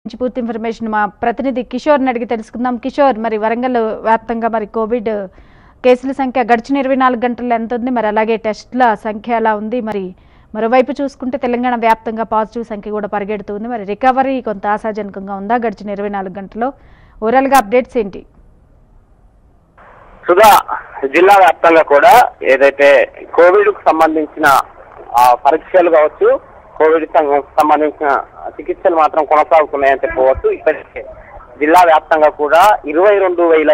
నుంచి పూర్తి ఇన్ఫర్మేషన్ మా ప్రతినిధి కిషోర్ని అడిగి తెలుసుకుందాం కిషోర్ మరి వరంగల్ వ్యాప్తంగా మరి కోవిడ్ కేసుల సంఖ్య గడిచిన ఇరవై నాలుగు గంటల్లో ఎంత ఉంది మరి అలాగే టెస్ట్ల సంఖ్య ఎలా ఉంది మరి మరోవైపు చూసుకుంటే తెలంగాణ వ్యాప్తంగా పాజిటివ్ సంఖ్య కూడా పరిగెడుతుంది మరి రికవరీ కొంత ఆశాజనకంగా ఉందా గడిచిన ఇరవై నాలుగు గంటల్లో ఓవరాల్గా అప్డేట్స్ ఏంటి సుధా జిల్లా వ్యాప్తంగా కూడా ఏదైతే కోవిడ్ కు సంబంధించిన ఆ, పరీక్షలు కావచ్చు కోవిడ్ సం- సంబంధించిన చికిత్సలు మాత్రం కొనసాగుతున్నాయని చెప్పవచ్చు ఇప్పటికే జిల్లా వ్యాప్తంగా కూడా ఇరవై రెండు వేల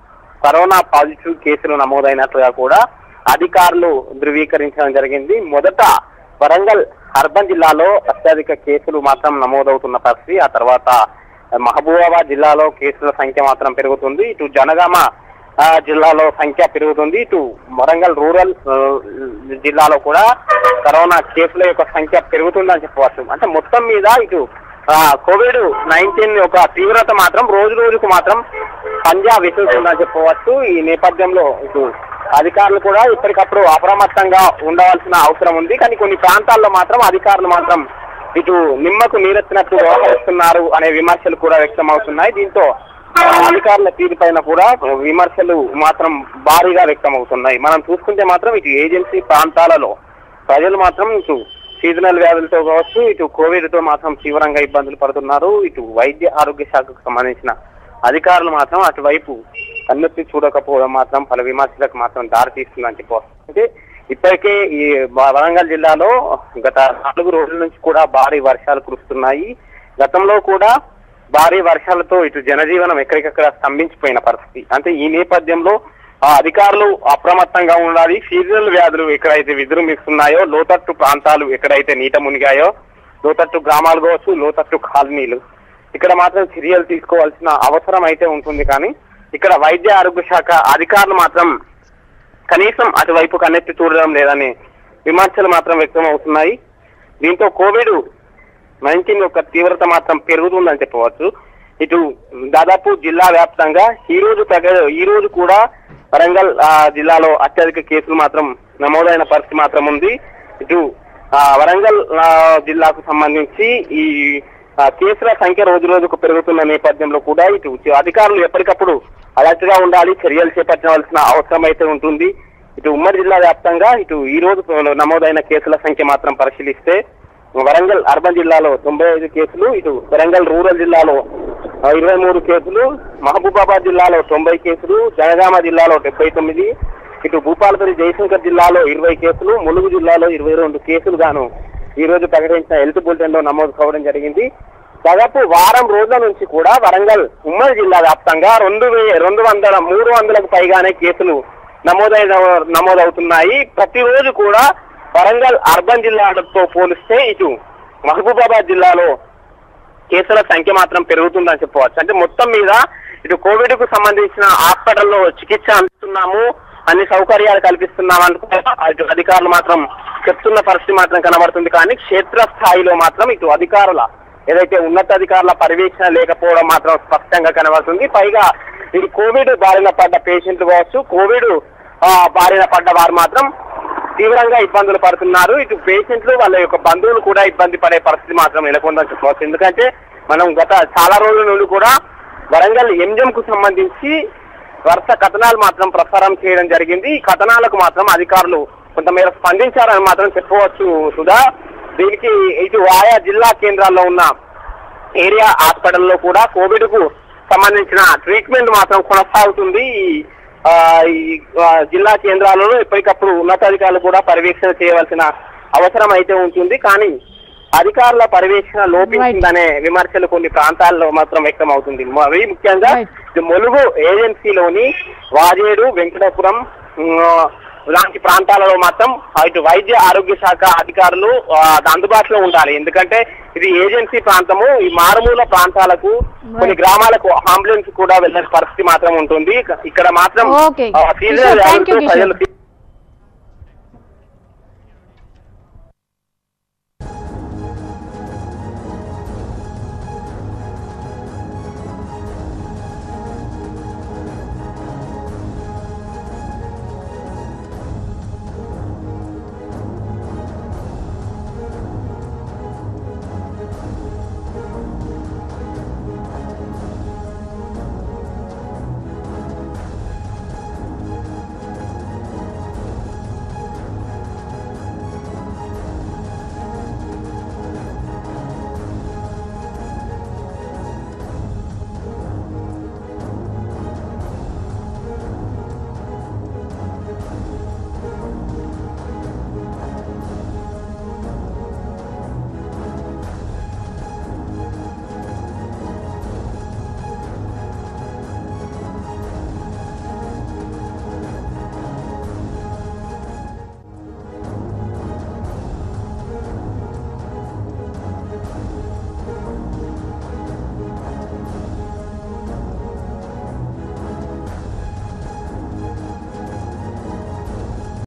కరోనా పాజిటివ్ కేసులు నమోదైనట్లుగా కూడా అధికారులు ధృవీకరించడం జరిగింది మొదట వరంగల్ అర్బన్ జిల్లాలో అత్యధిక కేసులు మాత్రం నమోదవుతున్న పరిస్థితి ఆ తర్వాత మహబూబాబాద్ జిల్లాలో కేసుల సంఖ్య మాత్రం పెరుగుతుంది ఇటు జనగామ ఆ, జిల్లాలో సంఖ్య పెరుగుతుంది ఇటు వరంగల్ రూరల్ ఆ, జిల్లాలో కూడా కరోనా కేసుల యొక్క సంఖ్య పెరుగుతుందని చెప్పవచ్చు అంటే మొత్తం మీద ఇటు ఆ, కోవిడ్ నైన్టీన్ యొక్క తీవ్రత మాత్రం రోజు రోజుకు మాత్రం పంజా విసురుతుందని చెప్పవచ్చు ఈ నేపథ్యంలో ఇటు అధికారులు కూడా ఇప్పటికప్పుడు అప్రమత్తంగా ఉండవలసిన అవసరం ఉంది కానీ కొన్ని ప్రాంతాల్లో మాత్రం అధికారులు మాత్రం ఇటు నిమ్మకు నీరెత్తినట్టు వ్యవహరిస్తున్నారు అనే విమర్శలు కూడా వ్యక్తం అవుతున్నాయి దీంతో అధికారుల తీరుపైన కూడా విమర్శలు మాత్రం భారీగా వ్యక్తం అవుతున్నాయి మనం చూసుకుంటే మాత్రం ఇటు ఏజెన్సీ ప్రాంతాలలో ప్రజలు మాత్రం ఇటు సీజనల్ వ్యాధులతో కావచ్చు ఇటు కోవిడ్ తో మాత్రం తీవ్రంగా ఇబ్బందులు పడుతున్నారు ఇటు వైద్య ఆరోగ్య శాఖకు సంబంధించిన అధికారులు మాత్రం అటువైపు కన్నెత్తి చూడకపోవడం మాత్రం పలు విమర్శలకు మాత్రం దారితీస్తుందని చెప్పవచ్చు అంటే ఇప్పటికే ఈ వ- వరంగల్ జిల్లాలో గత నాలుగు రోజుల నుంచి కూడా భారీ వర్షాలు కురుస్తున్నాయి గతంలో కూడా భారీ వర్షాలతో ఇటు జనజీవనం ఎక్కడికక్కడ స్తంభించిపోయిన పరిస్థితి అంటే ఈ నేపథ్యంలో ఆ అధికారులు అప్రమత్తంగా ఉండాలి సీజనల్ వ్యాధులు ఎక్కడైతే విజృంభిస్తున్నాయో లోతట్టు ప్రాంతాలు ఎక్కడైతే నీట మునిగాయో లోతట్టు గ్రామాలు కావచ్చు లోతట్టు కాలనీలు ఇక్కడ మాత్రం చర్యలు తీసుకోవాల్సిన అవసరం అయితే ఉంటుంది కానీ ఇక్కడ వైద్య ఆరోగ్య శాఖ అధికారులు మాత్రం కనీసం అటువైపు కన్నెత్తి చూడడం లేదని విమర్శలు మాత్రం వ్యక్తం అవుతున్నాయి దీంతో కోవిడ్ నైన్టీన్ యొక్క తీవ్రత మాత్రం పెరుగుతుందని చెప్పవచ్చు ఇటు దాదాపు జిల్లా వ్యాప్తంగా ఈ రోజు తగ ఈ రోజు కూడా వరంగల్ ఆ, జిల్లాలో అత్యధిక కేసులు మాత్రం నమోదైన పరిస్థితి మాత్రం ఉంది ఇటు ఆ, వరంగల్ ఆ, జిల్లాకు సంబంధించి ఈ ఆ, కేసుల సంఖ్య రోజు రోజుకు పెరుగుతున్న నేపథ్యంలో కూడా ఇటు అధికారులు ఎప్పటికప్పుడు అలర్ట్ గా ఉండాలి చర్యలు చేపట్టవలసిన అవసరం అయితే ఉంటుంది ఇటు ఉమ్మడి జిల్లా వ్యాప్తంగా ఇటు ఈ రోజు నమోదైన కేసుల సంఖ్య మాత్రం పరిశీలిస్తే వరంగల్ అర్బన్ జిల్లాలో తొంభై ఐదు కేసులు ఇటు వరంగల్ రూరల్ జిల్లాలో ఆ, ఇరవై మూడు కేసులు మహబూబాబాద్ జిల్లాలో తొంభై కేసులు జనగామ జిల్లాలో డెబ్బై తొమ్మిది ఇటు భూపాలపల్లి జయశంకర్ జిల్లాలో ఇరవై కేసులు ములుగు జిల్లాలో ఇరవై రెండు కేసులు గాను ఈ రోజు ప్రకటించిన హెల్త్ బులెటిన్ లో నమోదు కావడం జరిగింది దాదాపు వారం రోజుల నుంచి కూడా వరంగల్ ఉమ్మడి జిల్లా వ్యాప్తంగా రెండు వే- రెండు వందల మూడు వందలకు పైగానే కేసులు నమోదైన నమోదవుతున్నాయి ప్రతిరోజు కూడా వరంగల్ అర్బన్ జిల్లాతో పోలిస్తే ఇటు మహబూబాబాద్ జిల్లాలో కేసుల సంఖ్య మాత్రం పెరుగుతుందని చెప్పవచ్చు అంటే మొత్తం మీద ఇటు కోవిడ్ కు సంబంధించిన హాస్పిటల్లో చికిత్స అందిస్తున్నాము అన్ని సౌకర్యాలు కల్పిస్తున్నాం అనుకుంటే ఇటు అధికారులు మాత్రం చెప్తున్న పరిస్థితి మాత్రం కనబడుతుంది కానీ క్షేత్ర స్థాయిలో మాత్రం ఇటు అధికారుల ఏదైతే ఉన్నతాధికారుల పర్యవేక్షణ లేకపోవడం మాత్రం స్పష్టంగా కనబడుతుంది పైగా ఇది కోవిడ్ బారిన పడ్డ పేషెంట్లు కావచ్చు కోవిడ్ ఆ, బారిన పడ్డ వారు మాత్రం తీవ్రంగా ఇబ్బందులు పడుతున్నారు ఇటు పేషెంట్లు వాళ్ళ యొక్క బంధువులు కూడా ఇబ్బంది పడే పరిస్థితి మాత్రం నెలకొందని చెప్పవచ్చు ఎందుకంటే మనం గత చాలా రోజుల నుండి కూడా వరంగల్ ఎంజం కు సంబంధించి వరుస కథనాలు మాత్రం ప్రసారం చేయడం జరిగింది ఈ కథనాలకు మాత్రం అధికారులు కొంతమేర స్పందించారని మాత్రం చెప్పవచ్చు సుధా దీనికి ఇటు ఆయా జిల్లా కేంద్రాల్లో ఉన్న ఏరియా హాస్పిటల్లో కూడా కోవిడ్ కు సంబంధించిన ట్రీట్మెంట్ మాత్రం కొనసాగుతుంది ఈ, ఆ, ఈ ఆ, జిల్లా కేంద్రాలలో ఎప్పటికప్పుడు ఉన్నతాధికారులు కూడా పర్యవేక్షణ చేయవలసిన అవసరం అయితే ఉంటుంది కానీ అధికారుల పర్యవేక్షణ లోపించిందనే విమర్శలు కొన్ని ప్రాంతాల్లో మాత్రం వ్యక్తం అవుతుంది మరి ముఖ్యంగా Right. ఇది ములుగు ఏజెన్సీలోని వాజేడు వెంకటాపురం ఉమ్, లాంటి ప్రాంతాలలో మాత్రం ఇటు వైద్య ఆరోగ్య శాఖ అధికారులు ఆ, అందుబాటులో ఉండాలి ఎందుకంటే ఇది ఏజెన్సీ ప్రాంతము ఈ మారుమూల ప్రాంతాలకు కొన్ని గ్రామాలకు అంబులెన్స్ కూడా వెళ్ళే పరిస్థితి మాత్రం ఉంటుంది ఇక్కడ మాత్రం Okay. ఆ, కిషోర్, సీజనల్ thank you, వ్యాధులతో కిషోర్. ప్రజలు